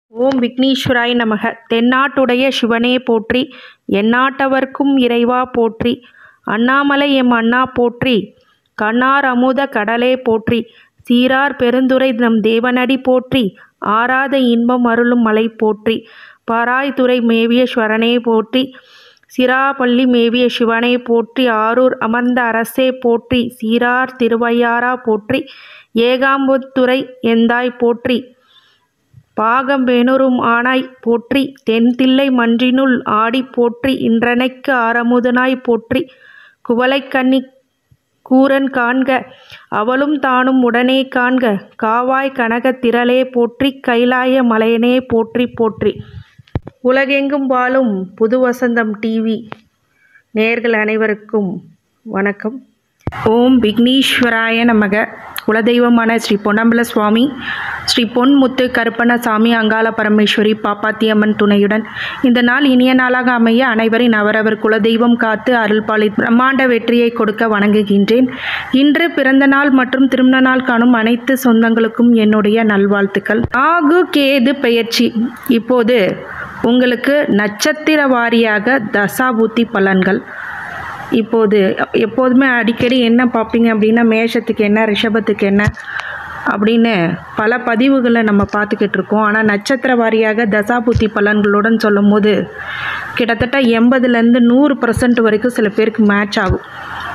ஓம் விக்னேஸ்வராய நமக தென்னாட்டுடைய சிவனே போற்றி எந்நாட்டவர்க்கும் இறைவா போற்றி அண்ணாமலை எம் அண்ணா போற்றி கண்ணார் அமுத கடலே போற்றி சீரார் பெருந்துரை நம் தேவனடி போற்றி ஆராத இன்பம் அருளும் மலை போற்றி பாராய்துறை மேவிய ஸ்வரனே போற்றி சிராப்பள்ளி மேவிய சிவனே போற்றி ஆரூர் அமர்ந்த அரசே போற்றி சீரார் திருவையாரா போற்றி ஏகாம்பத்துறை எந்தாய் போற்றி பாகம் வேணுறும் ஆனாய் போற்றி தென்தில்லை மன்றினுள் ஆடி போற்றி இன்றனைக்கு ஆரமுதனாய் போற்றி குவளைக்கண்ணி கூரன் காண்க அவளும் தானும் உடனே காண்க காவாய் கனகத் திரளே போற்றி கைலாய மலையனே போற்றி போற்றி உலகெங்கும் வாழும் புது வசந்தம் டிவி நேர்கள் அனைவருக்கும் வணக்கம் ஓம் விக்னேஸ்வராய நமக குலதெய்வமான ஸ்ரீ பொன்னம்பல சுவாமி ஸ்ரீ பொன்முத்து கருப்பணசாமி அங்காள பரமேஸ்வரி பாப்பாத்தியம்மன் துணையுடன் இந்த நாள் இனிய நாளாக அமைய அனைவரின் அவரவர் குலதெய்வம் காத்து அருள்பாலி பிரம்மாண்ட வெற்றியை கொடுக்க வணங்குகின்றேன் இன்று பிறந்த நாள் மற்றும் திருமண நாள் காணும் அனைத்து சொந்தங்களுக்கும் என்னுடைய நல்வாழ்த்துக்கள் ஆகு கேது பெயர்ச்சி இப்போது உங்களுக்கு நட்சத்திர வாரியாக தசாபுத்தி பலன்கள் இப்போது எப்போதுமே அடிக்கடி என்ன பார்ப்பீங்க அப்படின்னா மேஷத்துக்கு என்ன ரிஷபத்துக்கு என்ன அப்படின்னு பல பதிவுகளை நம்ம பார்த்துக்கிட்டு இருக்கோம் ஆனால் நட்சத்திர வாரியாக தசாபுத்தி பலன்களுடன் சொல்லும் போது கிட்டத்தட்ட எண்பதுலேருந்து நூறு பர்சன்ட் வரைக்கும் சில பேருக்கு மேட்ச் ஆகும்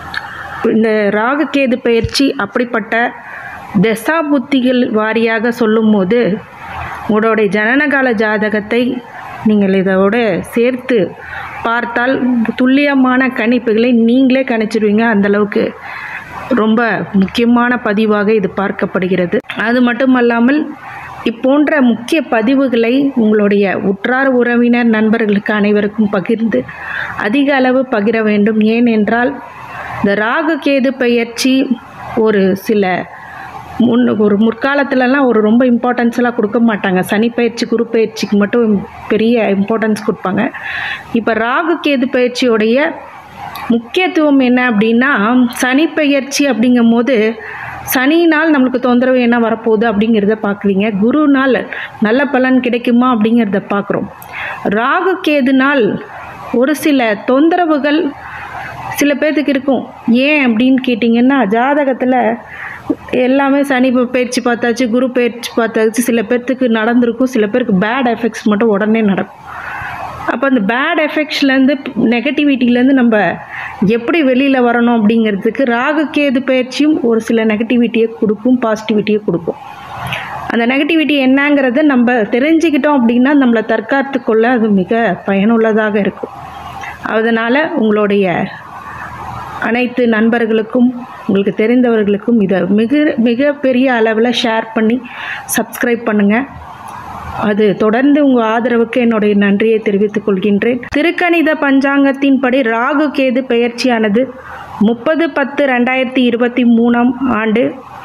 இந்த ராகுகேது பயிற்சி அப்படிப்பட்ட தசாபுத்திகள் வாரியாக சொல்லும்போது உங்களுடைய ஜனனகால ஜாதகத்தை நீங்கள் இதோட சேர்த்து பார்த்தால் துல்லியமான கணிப்புகளை நீங்களே கணிச்சிருவீங்க அந்தளவுக்கு ரொம்ப முக்கியமான பதிவாக இது பார்க்கப்படுகிறது அது மட்டுமல்லாமல் இப்போன்ற முக்கிய பதிவுகளை உங்களுடைய உற்றார் உறவினர் நண்பர்களுக்கு அனைவருக்கும் பகிர்ந்து அதிக அளவு பகிர வேண்டும் ஏனென்றால் இந்த ராகு கேது பெயர்ச்சி ஒரு சில முன் ஒரு முற்காலத்துலலாம் ஒரு ரொம்ப இம்பார்ட்டன்ஸ்லாம் கொடுக்க மாட்டாங்க சனி பயிற்சி குரு பயிற்சிக்கு மட்டும் பெரிய இம்பார்ட்டன்ஸ் கொடுப்பாங்க இப்போ ராகு கேது பயிற்சியோடைய முக்கியத்துவம் என்ன அப்படின்னா சனி பயிற்சி அப்படிங்கும் போது சனினால் நம்மளுக்கு தொந்தரவு என்ன வரப்போகுது அப்படிங்கிறத பார்க்குறீங்க குருனால் நல்ல பலன் கிடைக்குமா அப்படிங்கிறத பார்க்குறோம் ராகு கேதுனால் ஒரு சில தொந்தரவுகள் சில பேர்த்துக்கு இருக்கும் ஏன் அப்படின்னு கேட்டிங்கன்னா ஜாதகத்தில் எல்லாமே சனி பயிற்சி பார்த்தாச்சு குரு பயிற்சி பார்த்தாச்சு சில பேர்த்துக்கு நடந்திருக்கும் சில பேருக்கு பேட் எஃபெக்ட்ஸ் மட்டும் உடனே நடக்கும் அப்போ அந்த பேட் எஃபெக்ட்ஸ்லேருந்து நெகட்டிவிட்டிலேருந்து நம்ம எப்படி வெளியில் வரணும் அப்படிங்கிறதுக்கு ராகு கேது பயிற்சியும் ஒரு சில நெகட்டிவிட்டியை கொடுக்கும் பாசிட்டிவிட்டியை கொடுக்கும் அந்த நெகட்டிவிட்டி என்னங்கிறத நம்ம தெரிஞ்சுக்கிட்டோம் அப்படின்னா நம்மளை தற்காத்துக்கொள்ள அது மிக பயனுள்ளதாக இருக்கும் அதனால் உங்களுடைய அனைத்து நண்பர்களுக்கும் உங்களுக்கு தெரிந்தவர்களுக்கும் இதை மிக மிக பெரிய அளவில் ஷேர் பண்ணி சப்ஸ்கிரைப் பண்ணுங்கள் அது தொடர்ந்து உங்கள் ஆதரவுக்கு என்னுடைய நன்றியை தெரிவித்துக் கொள்கின்றேன் திருக்கணித பஞ்சாங்கத்தின்படி ராகு கேது பெயர்ச்சியானது முப்பது பத்து ரெண்டாயிரத்தி இருபத்தி மூணாம் ஆண்டு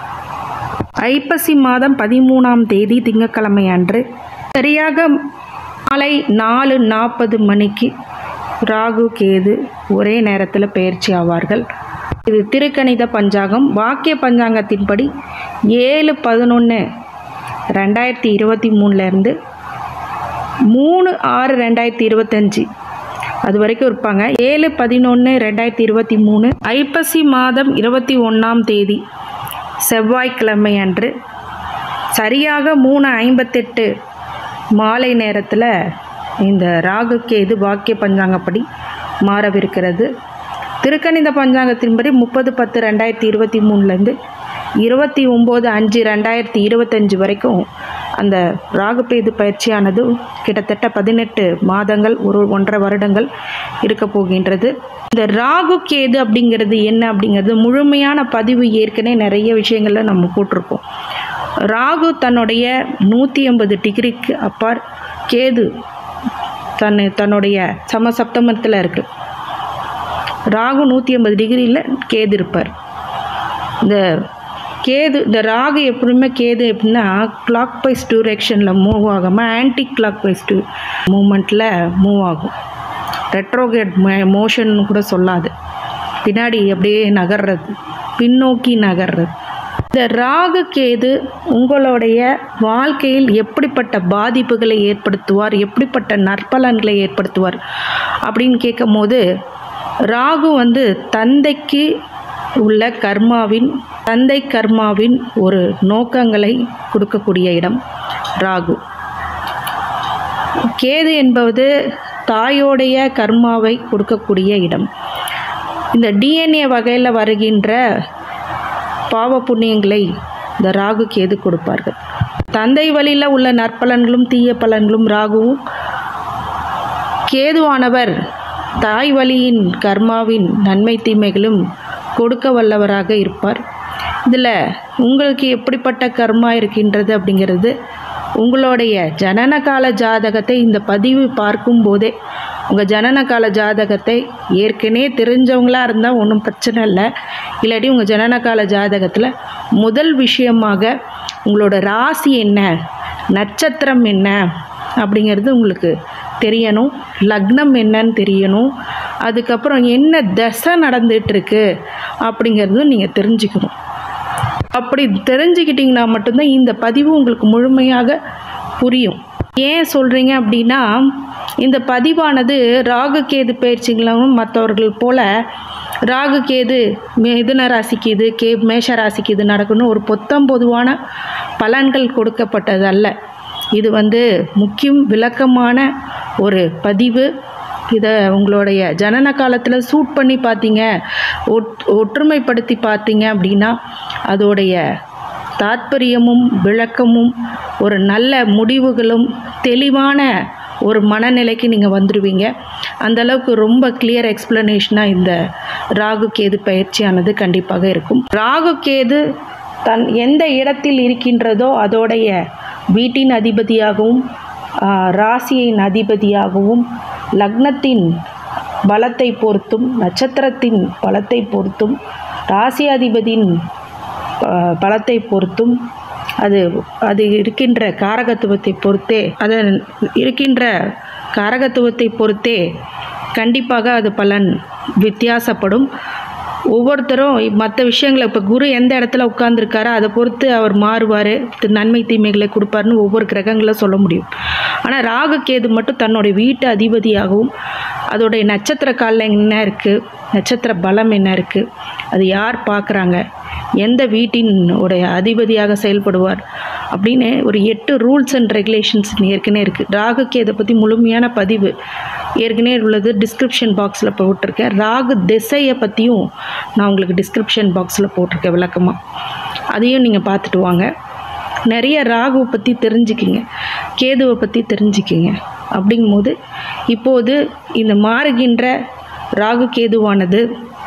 ஐப்பசி மாதம் பதிமூணாம் தேதி திங்கட்கிழமை அன்று சரியாக மாலை நாலு நாற்பது மணிக்கு ராகு கேது ஒரே நேரத்தில் பயிற்சி ஆவார்கள் இது திருக்கணித பஞ்சாங்கம் வாக்கிய பஞ்சாங்கத்தின்படி ஏழு பதினொன்று ரெண்டாயிரத்தி இருபத்தி மூணுலேருந்து மூணு ஆறு ரெண்டாயிரத்தி இருபத்தஞ்சி அது வரைக்கும் இருப்பாங்க ஏழு பதினொன்று ரெண்டாயிரத்தி இருபத்தி மூணு ஐப்பசி மாதம் இருபத்தி ஒன்றாம் தேதி செவ்வாய்க்கிழமை அன்று சரியாக மூணு ஐம்பத்தெட்டு மாலை நேரத்தில் இந்த ராகு கேது வாக்கிய பஞ்சாங்கப்படி மாறவிருக்கிறது திருக்கணித பஞ்சாங்கத்தின்படி முப்பது பத்து ரெண்டாயிரத்தி இருபத்தி மூணுலேருந்து இருபத்தி ஒம்பது அஞ்சு ரெண்டாயிரத்தி இருபத்தஞ்சி வரைக்கும் அந்த ராகுபேது பயிற்சியானது கிட்டத்தட்ட பதினெட்டு மாதங்கள் ஒரு ஒன்றரை வருடங்கள் இருக்க போகின்றது இந்த ராகு கேது அப்படிங்கிறது என்ன அப்படிங்கிறது முழுமையான பதிவு ஏற்கனவே நிறைய விஷயங்களில் நம்ம போட்டிருக்கோம் ராகு தன்னுடைய நூற்றி ஐம்பது டிகிரிக்கு அப்பார் கேது தன் தன்னுடைய சமசப்தமத்தில் இருக்குது ராகு நூற்றி ஐம்பது டிகிரியில் கேது இருப்பார் இந்த கேது இந்த ராகு எப்படியுமே கேது எப்படின்னா கிளாக் வைஸ் டியூரேக்ஷனில் மூவ் ஆகாமல் ஆன்டி கிளாக் வைஸ் டூ மூமெண்ட்டில் மூவ் ஆகும் ரெட்ரோகேட் மோஷன் கூட சொல்லாது பின்னாடி அப்படியே நகர்றது பின்னோக்கி நகர்றது இந்த ராகு கேது உங்களுடைய வாழ்க்கையில் எப்படிப்பட்ட பாதிப்புகளை ஏற்படுத்துவார் எப்படிப்பட்ட நற்பலன்களை ஏற்படுத்துவார் அப்படின்னு கேட்கும்போது ராகு வந்து தந்தைக்கு உள்ள கர்மாவின் தந்தை கர்மாவின் ஒரு நோக்கங்களை கொடுக்கக்கூடிய இடம் ராகு கேது என்பது தாயோடைய கர்மாவை கொடுக்கக்கூடிய இடம் இந்த டிஎன்ஏ வகையில் வருகின்ற பாவ புண்ணியங்களை இந்த ராகு கேது கொடுப்பார்கள் தந்தை வழியில் உள்ள நற்பலன்களும் தீய பலன்களும் ராகுவும் கேதுவானவர் தாய் வழியின் கர்மாவின் நன்மை தீமைகளும் கொடுக்க வல்லவராக இருப்பார் இதில் உங்களுக்கு எப்படிப்பட்ட கர்மா இருக்கின்றது அப்படிங்கிறது உங்களுடைய ஜனனகால ஜாதகத்தை இந்த பதிவு பார்க்கும்போதே உங்கள் ஜனனகால ஜாதகத்தை ஏற்கனவே தெரிஞ்சவங்களாக இருந்தால் ஒன்றும் பிரச்சனை இல்லை இல்லாட்டி உங்கள் ஜனனகால ஜாதகத்தில் முதல் விஷயமாக உங்களோட ராசி என்ன நட்சத்திரம் என்ன அப்படிங்கிறது உங்களுக்கு தெரியணும் லக்னம் என்னன்னு தெரியணும் அதுக்கப்புறம் என்ன தசை நடந்துகிட்ருக்கு அப்படிங்கிறதும் நீங்கள் தெரிஞ்சுக்கணும் அப்படி தெரிஞ்சுக்கிட்டிங்கன்னா மட்டும்தான் இந்த பதிவு உங்களுக்கு முழுமையாக புரியும் ஏன் சொல்கிறீங்க அப்படின்னா இந்த பதிவானது ராகு கேது பயிற்சிகளும் மற்றவர்கள் போல் ராகு கேது மிதுன ராசிக்கு இது கே மேஷ ராசிக்கு இது நடக்கணும் ஒரு பொத்தம் பொதுவான பலன்கள் கொடுக்கப்பட்டது அல்ல இது வந்து முக்கியம் விளக்கமான ஒரு பதிவு இதை உங்களுடைய ஜனன காலத்தில் சூட் பண்ணி பார்த்தீங்க ஒட் ஒற்றுமைப்படுத்தி பார்த்தீங்க அப்படின்னா அதோடைய தாத்பரியமும் விளக்கமும் ஒரு நல்ல முடிவுகளும் தெளிவான ஒரு மனநிலைக்கு நீங்கள் வந்துடுவீங்க அந்தளவுக்கு ரொம்ப கிளியர் எக்ஸ்ப்ளனேஷனாக இந்த ராகு கேது பயிற்சியானது கண்டிப்பாக இருக்கும் ராகு கேது தன் எந்த இடத்தில் இருக்கின்றதோ அதோடைய வீட்டின் அதிபதியாகவும் ஆ, ராசியின் அதிபதியாகவும் லக்னத்தின் பலத்தை பொறுத்தும் நட்சத்திரத்தின் பலத்தை பொறுத்தும் ராசி அதிபதியின் ப- பலத்தை பொறுத்தும் அது அது இருக்கின்ற காரகத்துவத்தை பொறுத்தே அதன் இருக்கின்ற காரகத்துவத்தை பொறுத்தே கண்டிப்பாக அது பலன் வித்தியாசப்படும் ஒவ்வொருத்தரும் மற்ற விஷயங்களை இப்போ குரு எந்த இடத்துல உட்கார்ந்துருக்காரோ அதை பொறுத்து அவர் மாறுவார் நன்மை தீமைகளை கொடுப்பாருன்னு ஒவ்வொரு கிரகங்களை சொல்ல முடியும் ஆனால் ராகு கேது மட்டும் தன்னுடைய வீட்டு அதிபதியாகவும் அதோடைய நட்சத்திர காலில் என்ன இருக்குது நட்சத்திர பலம் என்ன இருக்குது அது யார் பார்க்குறாங்க எந்த வீட்டின் உடைய அதிபதியாக செயல்படுவார் அப்படின்னு ஒரு எட்டு ரூல்ஸ் அண்ட் ரெகுலேஷன்ஸ் ஏற்கனவே இருக்குது ராகுக்கு இதை பற்றி முழுமையான பதிவு ஏற்கனவே உள்ளது டிஸ்கிரிப்ஷன் பாக்ஸில் போட்டிருக்கேன் ராகு திசையை பற்றியும் நான் உங்களுக்கு டிஸ்கிரிப்ஷன் பாக்ஸில் போட்டிருக்கேன் விளக்கமாக அதையும் நீங்கள் பார்த்துட்டு வாங்க நிறைய ராகுவை பற்றி தெரிஞ்சுக்கிங்க கேதுவை பற்றி தெரிஞ்சுக்கிங்க அப்படிங்கும்போது இப்போது இந்த மாறுகின்ற ராகு கேதுவானது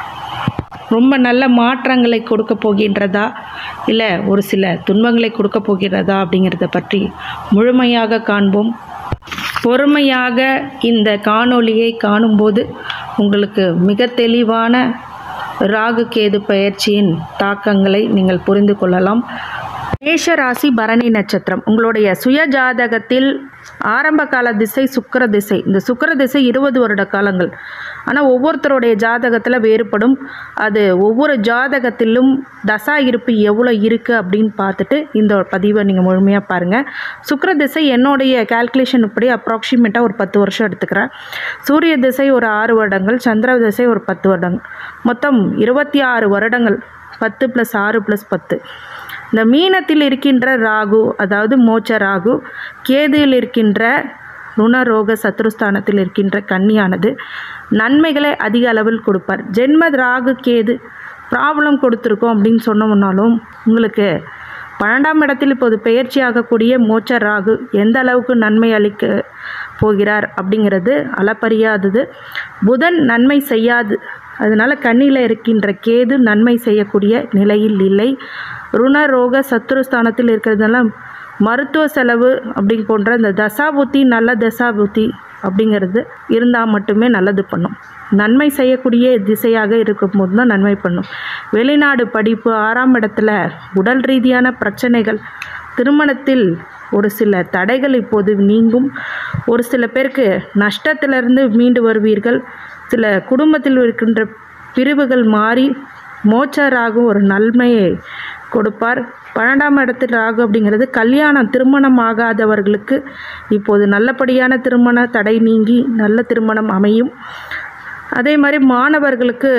ரொம்ப நல்ல மாற்றங்களை கொடுக்க போகின்றதா இல்லை ஒரு சில துன்பங்களை கொடுக்க போகிறதா அப்படிங்கிறத பற்றி முழுமையாக காண்போம் பொறுமையாக இந்த காணொளியை காணும்போது உங்களுக்கு மிக தெளிவான ராகு கேது பயிற்சியின் தாக்கங்களை நீங்கள் புரிந்து கொள்ளலாம் மேஷ ராசி பரணி நட்சத்திரம் உங்களுடைய சுய ஜாதகத்தில் ஆரம்ப கால திசை சுக்கிர திசை இந்த சுக்கிர திசை இருபது வருட காலங்கள் ஆனால் ஒவ்வொருத்தருடைய ஜாதகத்தில் வேறுபடும் அது ஒவ்வொரு ஜாதகத்திலும் தசா இருப்பு எவ்வளோ இருக்குது அப்படின்னு பார்த்துட்டு இந்த பதிவை நீங்கள் முழுமையாக பாருங்கள் சுக்கிர திசை என்னுடைய கால்குலேஷன் இப்படி அப்ராக்சிமேட்டாக ஒரு பத்து வருஷம் எடுத்துக்கிறேன் சூரிய திசை ஒரு ஆறு வருடங்கள் சந்திர திசை ஒரு பத்து வருடங்கள் மொத்தம் இருபத்தி ஆறு வருடங்கள் பத்து ப்ளஸ் ஆறு ப்ளஸ் பத்து இந்த மீனத்தில் இருக்கின்ற ராகு அதாவது மோட்ச ராகு கேதுவில் இருக்கின்ற ருணரோக சத்ருஸ்தானத்தில் இருக்கின்ற கன்னியானது நன்மைகளை அதிக அளவில் கொடுப்பார் ஜென்ம ராகு கேது ப்ராப்ளம் கொடுத்துருக்கோம் அப்படின்னு சொன்னோம்னாலும் உங்களுக்கு பன்னெண்டாம் இடத்தில் இப்போது பெயர்ச்சி ஆகக்கூடிய மோட்ச ராகு எந்த அளவுக்கு நன்மை அளிக்க போகிறார் அப்படிங்கிறது அளப்பரியாதது புதன் நன்மை செய்யாது அதனால் கண்ணியில் இருக்கின்ற கேது நன்மை செய்யக்கூடிய நிலையில் இல்லை ருணரோக சத்துருஸ்தானத்தில் இருக்கிறதுனால மருத்துவ செலவு அப்படி போன்ற இந்த தசாபுத்தி நல்ல தசாபுத்தி அப்படிங்கிறது இருந்தால் மட்டுமே நல்லது பண்ணும் நன்மை செய்யக்கூடிய திசையாக இருக்கும்போது தான் நன்மை பண்ணும் வெளிநாடு படிப்பு ஆறாம் இடத்துல உடல் ரீதியான பிரச்சனைகள் திருமணத்தில் ஒரு சில தடைகள் இப்போது நீங்கும் ஒரு சில பேருக்கு நஷ்டத்திலிருந்து மீண்டு வருவீர்கள் சில குடும்பத்தில் இருக்கின்ற பிரிவுகள் மாறி மோச்சராகும் ஒரு நன்மையை கொடுப்பார் பன்னெண்டாம் இடத்தில் ராகு அப்படிங்கிறது கல்யாணம் திருமணம் ஆகாதவர்களுக்கு இப்போது நல்லபடியான திருமண தடை நீங்கி நல்ல திருமணம் அமையும் அதே மாதிரி மாணவர்களுக்கு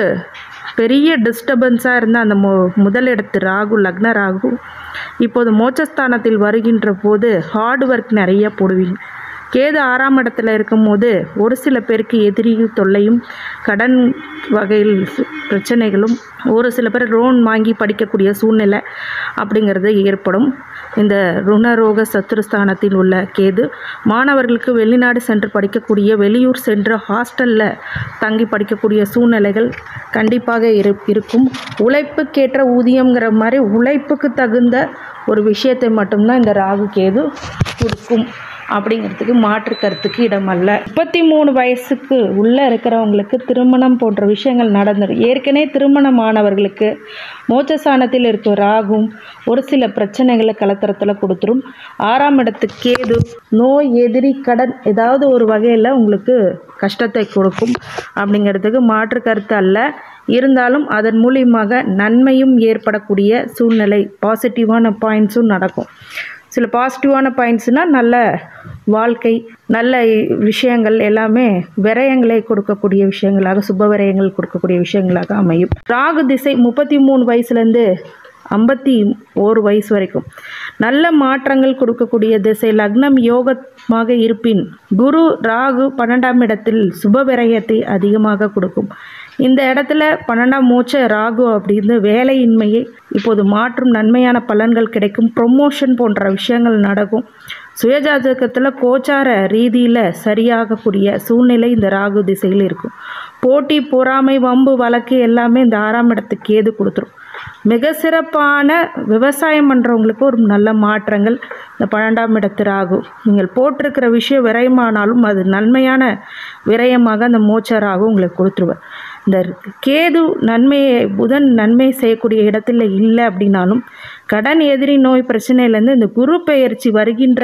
பெரிய டிஸ்டர்பன்ஸாக இருந்த அந்த மு முதல் இடத்து ராகு லக்ன ராகு இப்போது மோட்சஸ்தானத்தில் வருகின்ற போது ஹார்ட் ஒர்க் நிறைய போடுவீங்க கேது ஆறாம் இடத்துல இருக்கும்போது ஒரு சில பேருக்கு எதிரி தொல்லையும் கடன் வகையில் பிரச்சனைகளும் ஒரு சில பேர் லோன் வாங்கி படிக்கக்கூடிய சூழ்நிலை அப்படிங்கிறது ஏற்படும் இந்த ருணரோக சத்துருஸ்தானத்தில் உள்ள கேது மாணவர்களுக்கு வெளிநாடு சென்று படிக்கக்கூடிய வெளியூர் சென்று ஹாஸ்டலில் தங்கி படிக்கக்கூடிய சூழ்நிலைகள் கண்டிப்பாக இரு இருக்கும் உழைப்புக்கேற்ற ஊதியங்கிற மாதிரி உழைப்புக்கு தகுந்த ஒரு விஷயத்தை மட்டும்தான் இந்த ராகு கேது கொடுக்கும் அப்படிங்கிறதுக்கு மாற்று கருத்துக்கு இடமல்ல முப்பத்தி மூணு வயசுக்கு உள்ளே இருக்கிறவங்களுக்கு திருமணம் போன்ற விஷயங்கள் நடந்துடும் ஏற்கனவே திருமணமானவர்களுக்கு மோட்சஸ்தானத்தில் இருக்க ராகும் ஒரு சில பிரச்சனைகளை கலத்தரத்தில் கொடுத்துரும் ஆறாம் இடத்துக்கு கேது நோய் எதிரி கடன் ஏதாவது ஒரு வகையில் உங்களுக்கு கஷ்டத்தை கொடுக்கும் அப்படிங்கிறதுக்கு மாற்று கருத்து அல்ல இருந்தாலும் அதன் மூலியமாக நன்மையும் ஏற்படக்கூடிய சூழ்நிலை பாசிட்டிவான பாயிண்ட்ஸும் நடக்கும் சில பாசிட்டிவான பாயிண்ட்ஸ்னால் நல்ல வாழ்க்கை நல்ல விஷயங்கள் எல்லாமே விரயங்களை கொடுக்கக்கூடிய விஷயங்களாக சுப விரயங்கள் கொடுக்கக்கூடிய விஷயங்களாக அமையும் ராகு திசை முப்பத்தி மூணு வயசுலேருந்து ஐம்பத்தி ஓரு வயசு வரைக்கும் நல்ல மாற்றங்கள் கொடுக்கக்கூடிய திசை லக்னம் யோகமாக இருப்பின் குரு ராகு பன்னெண்டாம் இடத்தில் சுப விரயத்தை அதிகமாக கொடுக்கும் இந்த இடத்துல பன்னெண்டாம் மூச்ச ராகு அப்படின்னு வேலையின்மையை இப்போது மாற்றும் நன்மையான பலன்கள் கிடைக்கும் ப்ரொமோஷன் போன்ற விஷயங்கள் நடக்கும் சுயஜாதகத்தில் கோச்சார ரீதியில் சரியாகக்கூடிய சூழ்நிலை இந்த ராகு திசையில் இருக்கும் போட்டி பொறாமை வம்பு வழக்கு எல்லாமே இந்த ஆறாம் இடத்துக்கு ஏது கொடுத்துரும் மிக சிறப்பான விவசாயம் பண்ணுறவங்களுக்கு ஒரு நல்ல மாற்றங்கள் இந்த பன்னெண்டாம் இடத்து ராகு நீங்கள் போட்டிருக்கிற விஷயம் விரயமானாலும் அது நன்மையான விரயமாக அந்த மோச்ச ராகு உங்களுக்கு கொடுத்துருவார் இந்த கேது நன்மையை புதன் நன்மை செய்யக்கூடிய இடத்துல இல்லை அப்படின்னாலும் கடன் எதிரி நோய் பிரச்சனையிலேருந்து இந்த குரு பெயர்ச்சி வருகின்ற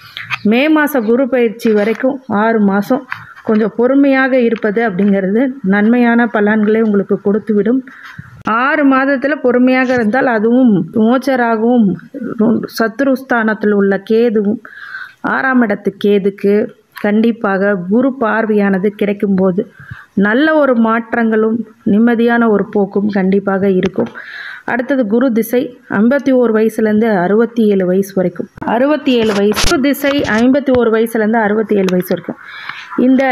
மே மாத குரு பயிற்சி வரைக்கும் ஆறு மாதம் கொஞ்சம் பொறுமையாக இருப்பது அப்படிங்கிறது நன்மையான பலன்களை உங்களுக்கு கொடுத்துவிடும் ஆறு மாதத்தில் பொறுமையாக இருந்தால் அதுவும் மோச்சராகவும் சத்ருஸ்தானத்தில் உள்ள கேதுவும் ஆறாம் இடத்து கேதுக்கு கண்டிப்பாக குரு பார்வையானது கிடைக்கும்போது நல்ல ஒரு மாற்றங்களும் நிம்மதியான ஒரு போக்கும் கண்டிப்பாக இருக்கும் அடுத்தது குரு திசை ஐம்பத்தி ஓரு வயசுலேருந்து அறுபத்தி ஏழு வயசு வரைக்கும் அறுபத்தி ஏழு வயசு குரு திசை ஐம்பத்தி ஓரு வயசுலேருந்து அறுபத்தி ஏழு வயசு வரைக்கும் இந்த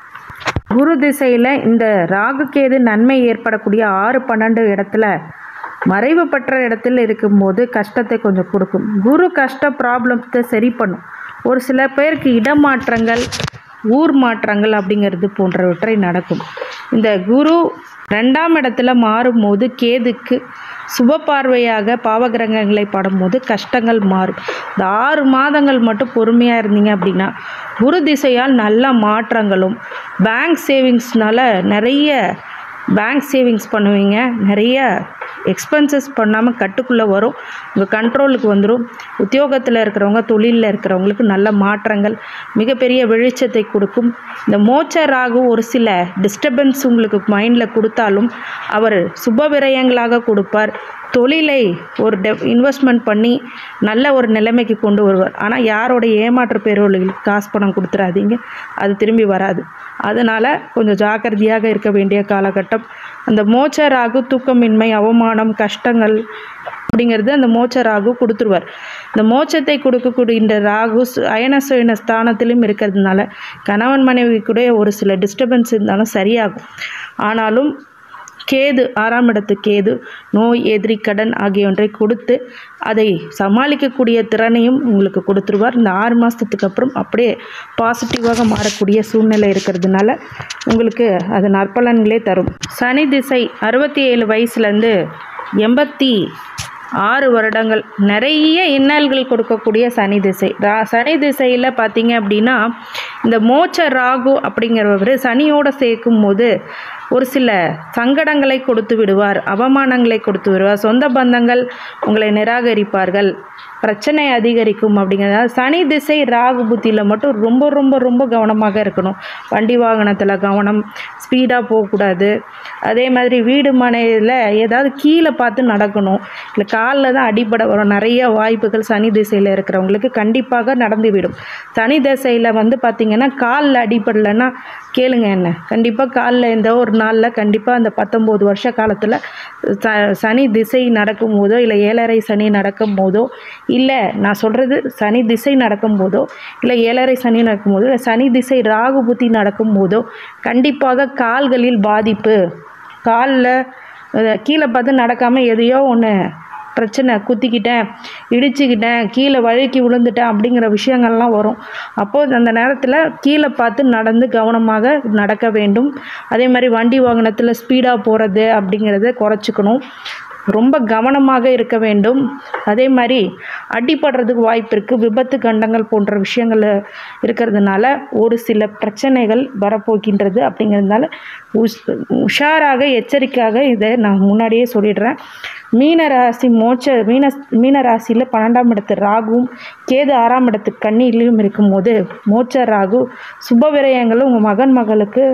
குரு திசையில் இந்த ராகு கேது நன்மை ஏற்படக்கூடிய ஆறு பன்னெண்டு இடத்துல மறைவு பெற்ற இடத்துல இருக்கும்போது கஷ்டத்தை கொஞ்சம் கொடுக்கும் குரு கஷ்ட ப்ராப்ளத்தை சரி பண்ணும் ஒரு சில பேருக்கு இடமாற்றங்கள் ஊர் மாற்றங்கள் அப்படிங்கிறது போன்றவற்றை நடக்கும் இந்த குரு ரெண்டாம் இடத்துல மாறும்போது கேதுக்கு சுப பார்வையாக பாவகிரகங்களை படும்போது கஷ்டங்கள் மாறும் இந்த ஆறு மாதங்கள் மட்டும் பொறுமையாக இருந்தீங்க அப்படின்னா குரு திசையால் நல்ல மாற்றங்களும் பேங்க் சேவிங்ஸ்னால நிறைய பேங்க் சேவிங்ஸ் பண்ணுவீங்க நிறைய எக்ஸ்பென்சஸ் பண்ணாமல் கட்டுக்குள்ளே வரும் உங்கள் கண்ட்ரோலுக்கு வந்துடும் உத்தியோகத்தில் இருக்கிறவங்க தொழிலில் இருக்கிறவங்களுக்கு நல்ல மாற்றங்கள் மிகப்பெரிய வெளிச்சத்தை கொடுக்கும் இந்த மோச்ச ராகு ஒரு சில டிஸ்டர்பன்ஸ் உங்களுக்கு மைண்டில் கொடுத்தாலும் அவர் சுப விரயங்களாக கொடுப்பார் தொழிலை ஒரு டெ இன்வெஸ்ட்மெண்ட் பண்ணி நல்ல ஒரு நிலைமைக்கு கொண்டு வருவார் ஆனால் யாரோட ஏமாற்று பேரோர்களுக்கு காசு பணம் கொடுத்துறாதீங்க அது திரும்பி வராது அதனால் கொஞ்சம் ஜாக்கிரதையாக இருக்க வேண்டிய காலகட்டம் அந்த மோச்ச ராகு தூக்கமின்மை அவமானம் கஷ்டங்கள் அப்படிங்கிறது அந்த மோச்ச ராகு கொடுத்துருவார் இந்த மோட்சத்தை கொடுக்கக்கூடிய இந்த ராகு சு- அயன சுயன ஸ்தானத்திலும் இருக்கிறதுனால கணவன் மனைவி கூட ஒரு சில டிஸ்டர்பன்ஸ் இருந்தாலும் சரியாகும் ஆனாலும் கேது ஆறாம் இடத்து கேது நோய் எதிரி கடன் ஆகியவற்றை கொடுத்து அதை சமாளிக்கக்கூடிய திறனையும் உங்களுக்கு கொடுத்துருவார் இந்த ஆறு மாதத்துக்கு அப்புறம் அப்படியே பாசிட்டிவாக மாறக்கூடிய சூழ்நிலை இருக்கிறதுனால உங்களுக்கு அது நற்பலன்களே தரும் சனி திசை அறுபத்தி ஏழு வயசுலேருந்து எண்பத்தி ஆறு வருடங்கள் நிறைய இன்னல்கள் கொடுக்கக்கூடிய சனி திசை ரா சனி திசையில் பார்த்தீங்க அப்படின்னா இந்த மோட்ச ராகு அப்படிங்கிறவர் சனியோடு சேர்க்கும் போது ஒரு சில சங்கடங்களை கொடுத்து விடுவார் அவமானங்களை கொடுத்து விடுவார் சொந்த பந்தங்கள் உங்களை நிராகரிப்பார்கள் பிரச்சனை அதிகரிக்கும் அப்படிங்கிறதால சனி திசை ராகு புத்தியில் மட்டும் ரொம்ப ரொம்ப ரொம்ப கவனமாக இருக்கணும் வண்டி வாகனத்தில் கவனம் ஸ்பீடாக போகக்கூடாது அதே மாதிரி வீடு மனையில் ஏதாவது கீழே பார்த்து நடக்கணும் இல்லை காலில் தான் அடிபட வரும் நிறைய வாய்ப்புகள் சனி திசையில் இருக்கிறவங்களுக்கு கண்டிப்பாக நடந்துவிடும் சனி திசையில் வந்து பார்த்திங்கன்னா காலில் அடிபடலைன்னா கேளுங்க என்ன கண்டிப்பாக காலில் எந்த ஒரு நாளில் கண்டிப்பாக அந்த பத்தொம்போது வருஷ காலத்தில் ச சனி திசை நடக்கும் போதோ இல்லை ஏழரை சனி நடக்கும் போதோ இல்லை நான் சொல்கிறது சனி திசை நடக்கும் போதோ இல்லை ஏழரை சனி நடக்கும் போதோ இல்லை சனி திசை ராகு புத்தி நடக்கும் போதோ கண்டிப்பாக கால்களில் பாதிப்பு காலில் கீழே பார்த்து நடக்காமல் எதையோ ஒன்று பிரச்சனை குத்திக்கிட்டேன் இடிச்சுக்கிட்டேன் கீழே வழுக்கி விழுந்துட்டேன் அப்படிங்கிற விஷயங்கள்லாம் வரும் அப்போது அந்த நேரத்தில் கீழே பார்த்து நடந்து கவனமாக நடக்க வேண்டும் அதே மாதிரி வண்டி வாகனத்தில் ஸ்பீடாக போகிறது அப்படிங்கிறத குறைச்சிக்கணும் ரொம்ப கவனமாக இருக்க வேண்டும் அதே மாதிரி அடிபடுறதுக்கு வாய்ப்பு இருக்குது விபத்து கண்டங்கள் போன்ற விஷயங்கள் இருக்கிறதுனால ஒரு சில பிரச்சனைகள் வரப்போகின்றது அப்படிங்கிறதுனால உஷ் உஷாராக எச்சரிக்கையாக இதை நான் முன்னாடியே சொல்லிடுறேன் மீன ராசி மோட்ச மீன மீன ராசியில் பன்னெண்டாம் இடத்து ராகுவும் கேது ஆறாம் இடத்து கண்ணிலையும் இருக்கும்போது மோட்ச ராகு சுப விரயங்களும் உங்கள் மகன் மகளுக்கு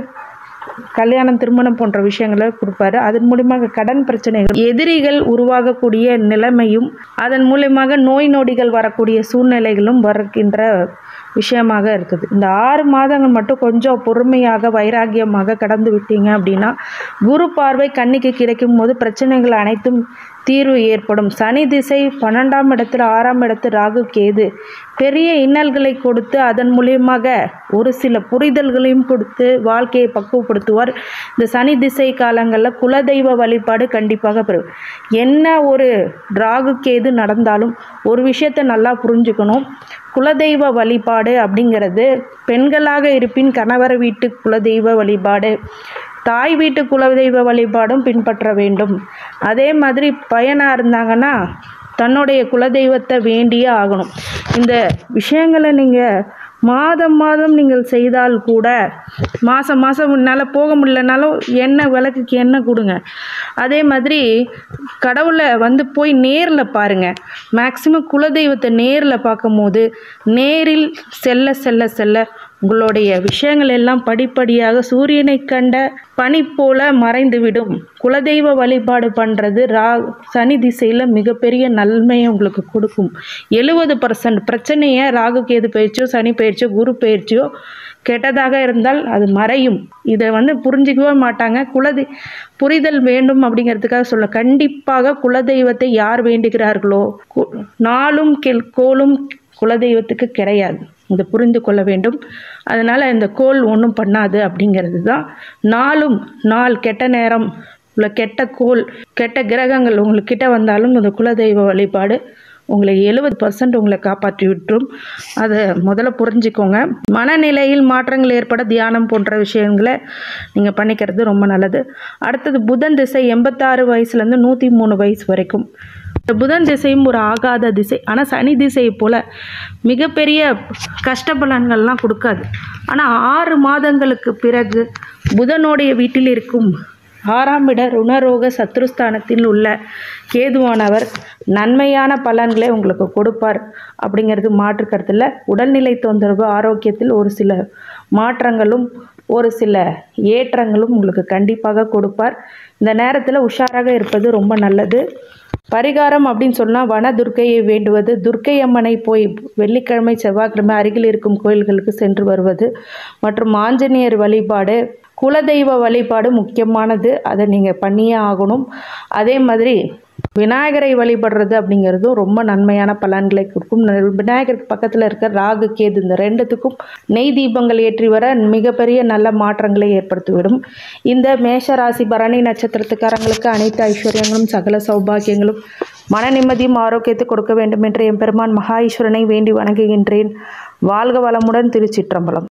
கல்யாணம் திருமணம் போன்ற விஷயங்களை கொடுப்பாரு அதன் மூலியமாக கடன் பிரச்சனைகள் எதிரிகள் உருவாகக்கூடிய நிலைமையும் அதன் மூலியமாக நோய் நொடிகள் வரக்கூடிய சூழ்நிலைகளும் வருகின்ற விஷயமாக இருக்குது இந்த ஆறு மாதங்கள் மட்டும் கொஞ்சம் பொறுமையாக வைராக்கியமாக கடந்து விட்டீங்க அப்படின்னா குரு பார்வை கண்ணிக்கு கிடைக்கும் போது பிரச்சனைகள் அனைத்தும் தீர்வு ஏற்படும் சனி திசை பன்னெண்டாம் இடத்துல ஆறாம் இடத்து ராகு கேது பெரிய இன்னல்களை கொடுத்து அதன் மூலியமாக ஒரு சில புரிதல்களையும் கொடுத்து வாழ்க்கையை பக்குவப்படுத்துவார் இந்த சனி திசை காலங்களில் குலதெய்வ வழிபாடு கண்டிப்பாக பெறும் என்ன ஒரு ராகு கேது நடந்தாலும் ஒரு விஷயத்தை நல்லா புரிஞ்சுக்கணும் குலதெய்வ வழிபாடு அப்படிங்கிறது பெண்களாக இருப்பின் கணவர் வீட்டு குலதெய்வ வழிபாடு தாய் வீட்டு குலதெய்வ வழிபாடும் பின்பற்ற வேண்டும் அதே மாதிரி பையனாக இருந்தாங்கன்னா தன்னுடைய குலதெய்வத்தை வேண்டியே ஆகணும் இந்த விஷயங்களை நீங்கள் மாதம் மாதம் நீங்கள் செய்தால் கூட மாதம் மாதம் உன்னால் போக முடியலனாலும் எண்ணெய் விளக்குக்கு எண்ணெய் கொடுங்க அதே மாதிரி கடவுளை வந்து போய் நேரில் பாருங்கள் மேக்சிமம் குலதெய்வத்தை நேரில் பார்க்கும்போது நேரில் செல்ல செல்ல செல்ல உங்களுடைய விஷயங்கள் எல்லாம் படிப்படியாக சூரியனை கண்ட பனி போல மறைந்துவிடும் குலதெய்வ வழிபாடு பண்ணுறது ரா சனி திசையில் மிகப்பெரிய நன்மையை உங்களுக்கு கொடுக்கும் எழுபது பர்சன்ட் பிரச்சனையை ராகு கேது பயிற்சியோ சனி பயிற்சியோ குரு பயிற்சியோ கெட்டதாக இருந்தால் அது மறையும் இதை வந்து புரிஞ்சிக்கவே மாட்டாங்க குலதெய் புரிதல் வேண்டும் அப்படிங்கிறதுக்காக சொல்ல கண்டிப்பாக குலதெய்வத்தை யார் வேண்டுகிறார்களோ கு- நாளும் கெல் கோலும் குலதெய்வத்துக்கு கிடையாது இதை புரிந்து கொள்ள வேண்டும் அதனால் இந்த கோல் ஒன்றும் பண்ணாது அப்படிங்கிறது தான் நாளும் நாள் கெட்ட நேரம் உள்ள கெட்ட கோல் கெட்ட கிரகங்கள் உங்களுக்கு கிட்ட வந்தாலும் இந்த குலதெய்வ வழிபாடு உங்களை எழுபது பர்சன்ட் உங்களை காப்பாற்றி விட்டுரும் அதை முதல்ல புரிஞ்சுக்கோங்க மனநிலையில் மாற்றங்கள் ஏற்பட தியானம் போன்ற விஷயங்களை நீங்கள் பண்ணிக்கிறது ரொம்ப நல்லது அடுத்தது புதன் திசை எண்பத்தாறு வயசுலேருந்து நூற்றி மூணு வயசு வரைக்கும் இந்த புதன் திசையும் ஒரு ஆகாத திசை ஆனால் சனி திசையை போல் மிகப்பெரிய கஷ்டபலன்கள்லாம் கொடுக்காது ஆனால் ஆறு மாதங்களுக்கு பிறகு புதனுடைய வீட்டில் இருக்கும் ஆறாம் இட ருணரோக சத்ருஸ்தானத்தில் உள்ள கேதுவானவர் நன்மையான பலன்களை உங்களுக்கு கொடுப்பார் அப்படிங்கிறது மாற்று கருத்தில் உடல்நிலை தொந்தரவு ஆரோக்கியத்தில் ஒரு சில மாற்றங்களும் ஒரு சில ஏற்றங்களும் உங்களுக்கு கண்டிப்பாக கொடுப்பார் இந்த நேரத்தில் உஷாராக இருப்பது ரொம்ப நல்லது பரிகாரம் அப்படின்னு சொன்னால் வன துர்க்கையை வேண்டுவது துர்க்கை அம்மனை போய் வெள்ளிக்கிழமை செவ்வாய்க்கிழமை அருகில் இருக்கும் கோயில்களுக்கு சென்று வருவது மற்றும் ஆஞ்சநேயர் வழிபாடு குலதெய்வ வழிபாடு முக்கியமானது அதை நீங்கள் பண்ணியே ஆகணும் அதே மாதிரி விநாயகரை வழிபடுறது அப்படிங்கிறதும் ரொம்ப நன்மையான பலன்களை கொடுக்கும் ந- விநாயகருக்கு பக்கத்தில் இருக்க ராகு கேது இந்த ரெண்டுத்துக்கும் நெய் தீபங்கள் ஏற்றி வர மிகப்பெரிய நல்ல மாற்றங்களை ஏற்படுத்திவிடும் இந்த மேஷராசி பரணி நட்சத்திரத்துக்காரங்களுக்கு அனைத்து ஐஸ்வர்யங்களும் சகல சௌபாகியங்களும் மன நிம்மதியும் ஆரோக்கியத்தை கொடுக்க வேண்டும் என்று எம்பெருமான் மகா ஈஸ்வரனை வேண்டி வணங்குகின்றேன் வாழ்க வளமுடன் திருச்சிற்றம்பலம்